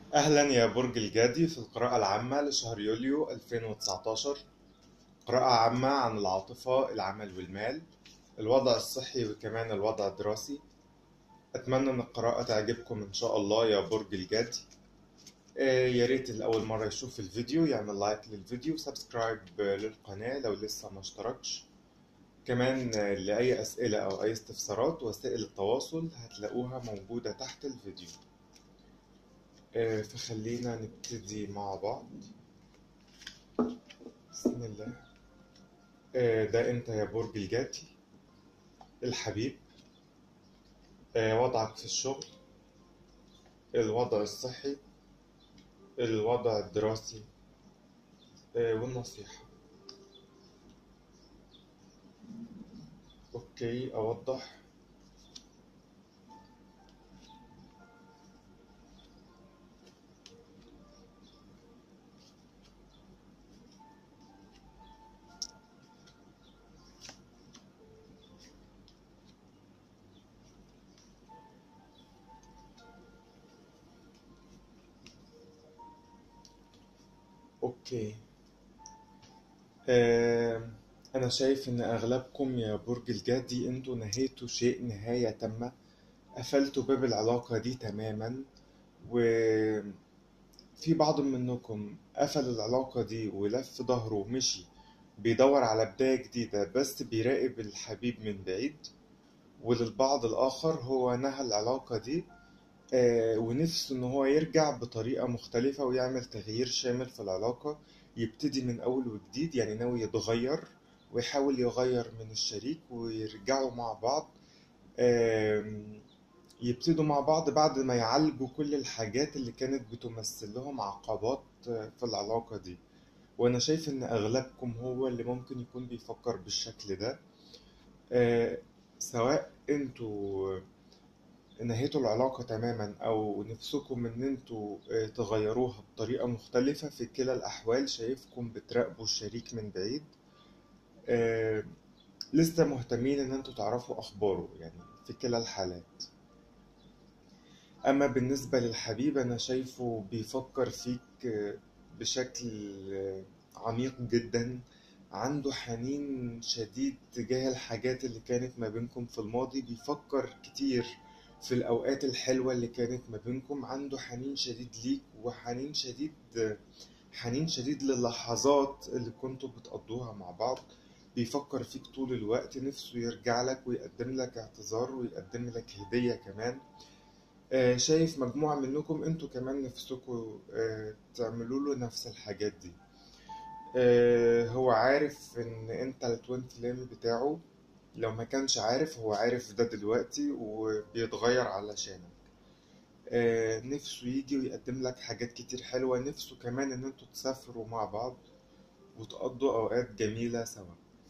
أهلا يا برج الجدي في القراءة العامة لشهر يوليو 2019 قراءة عامة عن العاطفة العمل والمال الوضع الصحي وكمان الوضع الدراسي أتمنى أن القراءة تعجبكم إن شاء الله يا برج الجدي آه، يا ريت اللي أول مرة يشوف الفيديو يعمل لايك للفيديو وسبسكرايب للقناة لو لسه ما اشتركش كمان آه، لأي أسئلة أو أي استفسارات وسائل التواصل هتلاقوها موجودة تحت الفيديو آه، فخلينا نبتدي مع بعض بسم الله آه، ده انت يا برج الجدي الحبيب آه، وضعك في الشغل الوضع الصحي الوضع الدراسي آه، والنصيحة اوكي اوضح اوكي آه، انا شايف ان اغلبكم يا برج الجدي انتوا نهيتوا شيء نهاية تامة قفلتوا باب العلاقة دي تماما وفي بعض منكم قفل العلاقة دي ولف ظهره ومشي بيدور على بداية جديدة بس بيراقب الحبيب من بعيد وللبعض الآخر هو نهى العلاقة دي آه، ونفسه إن هو يرجع بطريقة مختلفة ويعمل تغيير شامل في العلاقة يبتدي من أول وجديد يعني ناوي يتغير ويحاول يغير من الشريك ويرجعوا مع بعض آم، يبتدوا مع بعض بعد ما يعالجوا كل الحاجات اللي كانت بتمثل لهم عقبات آه، في العلاقة دي وأنا شايف إن أغلبكم هو اللي ممكن يكون بيفكر بالشكل ده آه، سواء انتوا نهيتوا العلاقة تماما أو نفسكم إن انتوا آه، تغيروها بطريقة مختلفة في كلا الأحوال شايفكم بتراقبوا الشريك من بعيد آه، لسه مهتمين إن انتوا تعرفوا أخباره يعني في كلا الحالات أما بالنسبة للحبيب أنا شايفه بيفكر فيك آه، بشكل آه، عميق جدا عنده حنين شديد تجاه الحاجات اللي كانت ما بينكم في الماضي بيفكر كتير في الأوقات الحلوة اللي كانت ما بينكم عنده حنين شديد ليك وحنين شديد حنين شديد للحظات اللي كنتوا بتقضوها مع بعض بيفكر فيك طول الوقت نفسه يرجع لك ويقدم لك اعتذار ويقدم لك هدية كمان آه، شايف مجموعة منكم انتوا كمان نفسكوا آه، تعملوا له نفس الحاجات دي آه، هو عارف ان انت التوين فليم بتاعه لو ما كانش عارف هو عارف ده دلوقتي وبيتغير علشانك آه، نفسه يجي ويقدم لك حاجات كتير حلوة نفسه كمان ان انتوا تسافروا مع بعض وتقضوا اوقات جميلة سوا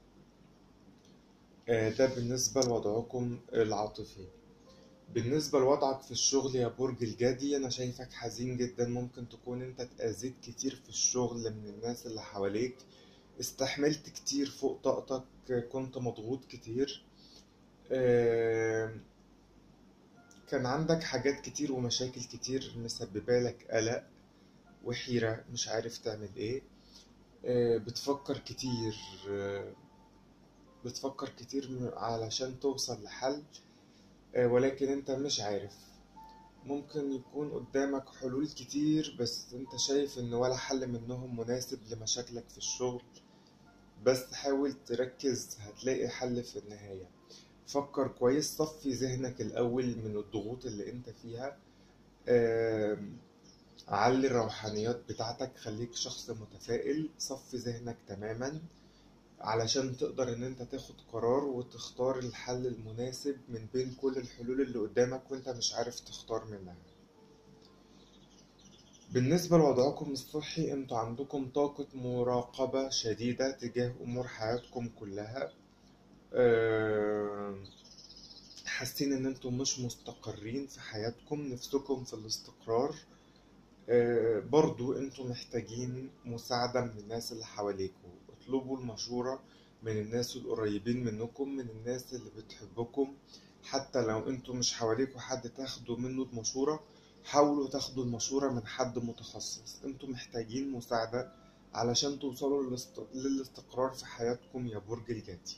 آه، ده بالنسبة لوضعكم العاطفي بالنسبة لوضعك في الشغل يا برج الجدي أنا شايفك حزين جدا ممكن تكون أنت اتأذيت كتير في الشغل من الناس اللي حواليك استحملت كتير فوق طاقتك كنت مضغوط كتير آم، كان عندك حاجات كتير ومشاكل كتير مسببة لك قلق وحيرة مش عارف تعمل ايه آه، بتفكر كتير آه، بتفكر كتير علشان توصل لحل آه، ولكن انت مش عارف ممكن يكون قدامك حلول كتير بس انت شايف ان ولا حل منهم مناسب لمشاكلك في الشغل بس حاول تركز هتلاقي حل في النهاية فكر كويس صفي ذهنك الأول من الضغوط اللي انت فيها آم، علي الروحانيات بتاعتك خليك شخص متفائل صفي ذهنك تماما علشان تقدر ان انت تاخد قرار وتختار الحل المناسب من بين كل الحلول اللي قدامك وانت مش عارف تختار منها بالنسبة لوضعكم الصحي انتوا عندكم طاقة مراقبة شديدة تجاه امور حياتكم كلها آم، حاسين ان انتوا مش مستقرين في حياتكم نفسكم في الاستقرار آه، برضو انتوا محتاجين مساعدة من الناس اللي حواليكوا اطلبوا المشورة من الناس القريبين منكم من الناس اللي بتحبكم حتى لو انتوا مش حواليكوا حد تاخدوا منه المشورة حاولوا تاخدوا المشورة من حد متخصص انتوا محتاجين مساعدة علشان توصلوا للاست- للاستقرار في حياتكم يا برج الجدي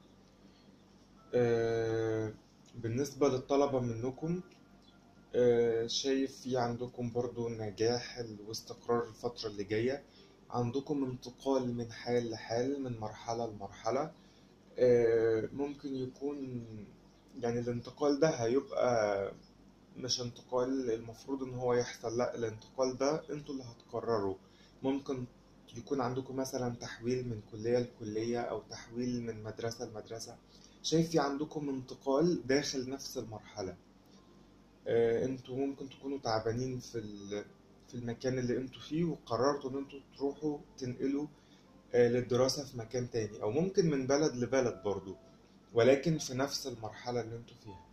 آه، بالنسبة للطلبة منكم آه، شايف في عندكم برضو نجاح واستقرار الفترة اللي جاية عندكم انتقال من حال لحال من مرحلة لمرحلة آه، ممكن يكون يعني الانتقال ده هيبقى مش انتقال المفروض ان هو يحصل لا الانتقال ده انتوا اللي هتقرروا ممكن يكون عندكم مثلا تحويل من كلية لكلية او تحويل من مدرسة لمدرسة شايف في عندكم انتقال داخل نفس المرحلة آه، انتوا ممكن تكونوا تعبانين في ال- في المكان اللي انتوا فيه وقررتوا ان انتوا تروحوا تنقلوا آه، للدراسة في مكان تاني او ممكن من بلد لبلد برضو ولكن في نفس المرحلة اللي انتوا فيها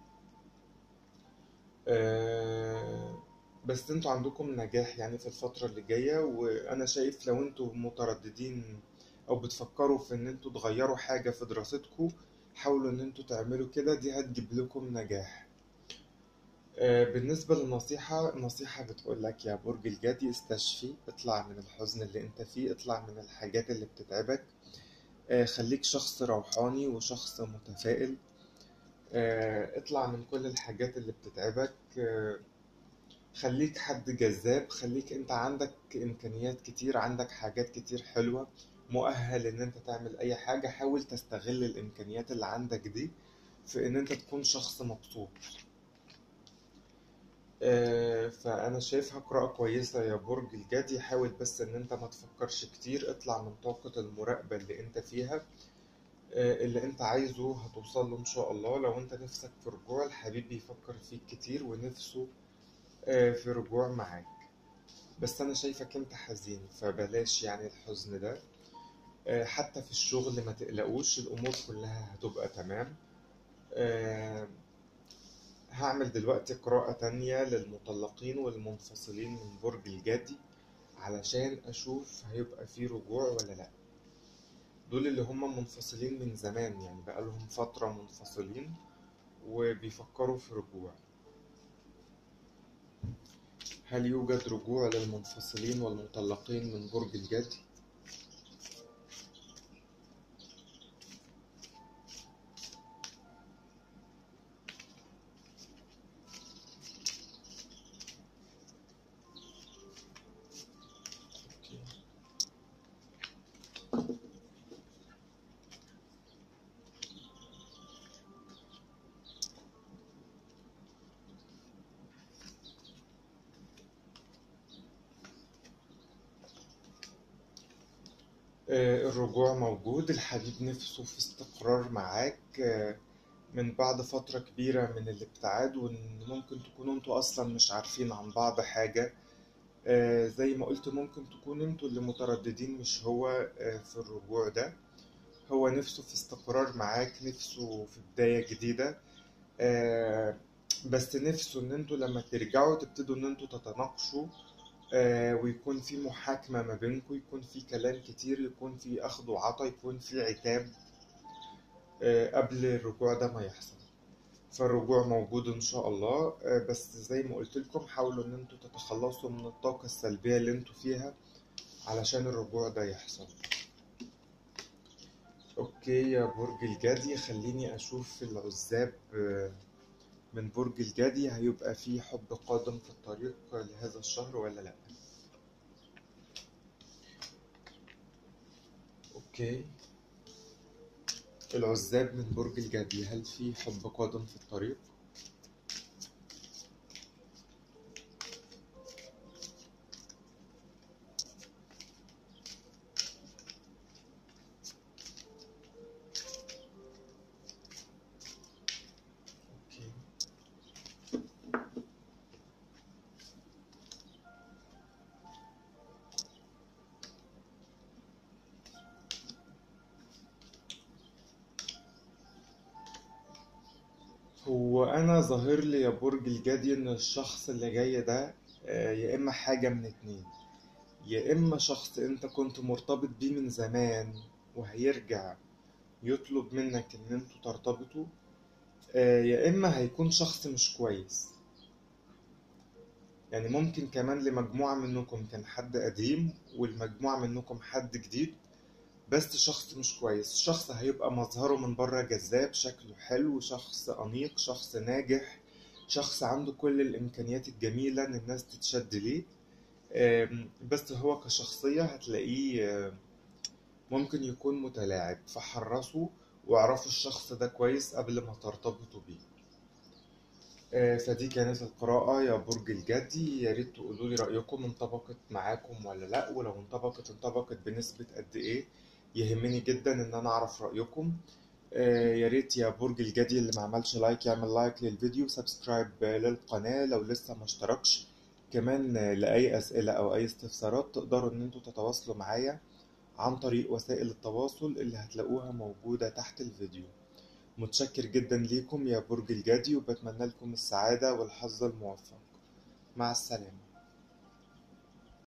آه، بس انتوا عندكم نجاح يعني في الفترة اللي جاية وانا شايف لو انتوا مترددين او بتفكروا في ان انتوا تغيروا حاجة في دراستكم حاولوا ان انتوا تعملوا كده دي هتجيب لكم نجاح آه، بالنسبة للنصيحة النصيحة بتقول لك يا برج الجدي استشفي اطلع من الحزن اللي انت فيه اطلع من الحاجات اللي بتتعبك آه، خليك شخص روحاني وشخص متفائل آه، اطلع من كل الحاجات اللي بتتعبك آه، خليك حد جذاب خليك انت عندك امكانيات كتير عندك حاجات كتير حلوة مؤهل ان انت تعمل اي حاجة حاول تستغل الامكانيات اللي عندك دي في ان انت تكون شخص مبسوط آه، فانا شايفها قراءة كويسة يا برج الجدي حاول بس ان انت ما تفكرش كتير اطلع من طاقة المراقبة اللي انت فيها آه، اللي انت عايزه هتوصل له ان شاء الله لو انت نفسك في رجوع الحبيب بيفكر فيك كتير ونفسه آه، في رجوع معاك بس انا شايفك انت حزين فبلاش يعني الحزن ده آه، حتى في الشغل ما تقلقوش الامور كلها هتبقى تمام آه، هعمل دلوقتي قراءة تانية للمطلقين والمنفصلين من برج الجدي علشان اشوف هيبقى في رجوع ولا لا دول اللي هم منفصلين من زمان يعني بقالهم فترة منفصلين وبيفكروا في رجوع هل يوجد رجوع للمنفصلين والمطلقين من برج الجدي؟ أوكي. آه، الرجوع موجود الحبيب نفسه في استقرار معاك آه، من بعد فترة كبيرة من الابتعاد وإن ممكن تكونوا انتوا أصلا مش عارفين عن بعض حاجة آه، زي ما قلت ممكن تكون انتوا اللي مترددين مش هو آه، في الرجوع ده هو نفسه في استقرار معاك نفسه في بداية جديدة آه، بس نفسه ان انتوا لما ترجعوا تبتدوا ان انتوا تتناقشوا آه، ويكون في محاكمة ما بينكم يكون في كلام كتير يكون في أخذ وعطا يكون في عتاب آه، قبل الرجوع ده ما يحصل فالرجوع موجود إن شاء الله آه، بس زي ما قلت لكم حاولوا إن انتوا تتخلصوا من الطاقة السلبية اللي انتوا فيها علشان الرجوع ده يحصل أوكي يا برج الجدي خليني أشوف العزاب آه، من برج الجدي هيبقى في حب قادم في الطريق لهذا الشهر ولا لأ أوكي العزاب من برج الجدي هل في حب قادم في الطريق؟ أوكي هو أنا ظاهر لي يا برج الجدي إن الشخص اللي جاي ده آه، يا إما حاجة من اتنين يا إما شخص أنت كنت مرتبط بيه من زمان وهيرجع يطلب منك إن انتوا ترتبطوا آه، يا إما هيكون شخص مش كويس يعني ممكن كمان لمجموعة منكم كان حد قديم والمجموعة منكم حد جديد بس شخص مش كويس شخص هيبقى مظهره من بره جذاب شكله حلو شخص أنيق شخص ناجح شخص عنده كل الإمكانيات الجميلة إن الناس تتشد ليه آم، بس هو كشخصية هتلاقيه آم، ممكن يكون متلاعب فحرصوا واعرفوا الشخص ده كويس قبل ما ترتبطوا بيه آه، فدي كانت القراءة يا برج الجدي يا ريت تقولوا لي رأيكم انطبقت معاكم ولا لأ ولو انطبقت انطبقت بنسبة قد إيه يهمني جدا إن أنا أعرف رأيكم آه، يا ريت يا برج الجدي اللي ما عملش لايك يعمل لايك للفيديو سبسكرايب للقناة لو لسه ما اشتركش كمان آه، لأي أسئلة أو أي استفسارات تقدروا إن انتوا تتواصلوا معايا عن طريق وسائل التواصل اللي هتلاقوها موجودة تحت الفيديو متشكر جدا ليكم يا برج الجدي وبتمنى لكم السعادة والحظ الموفق مع السلامة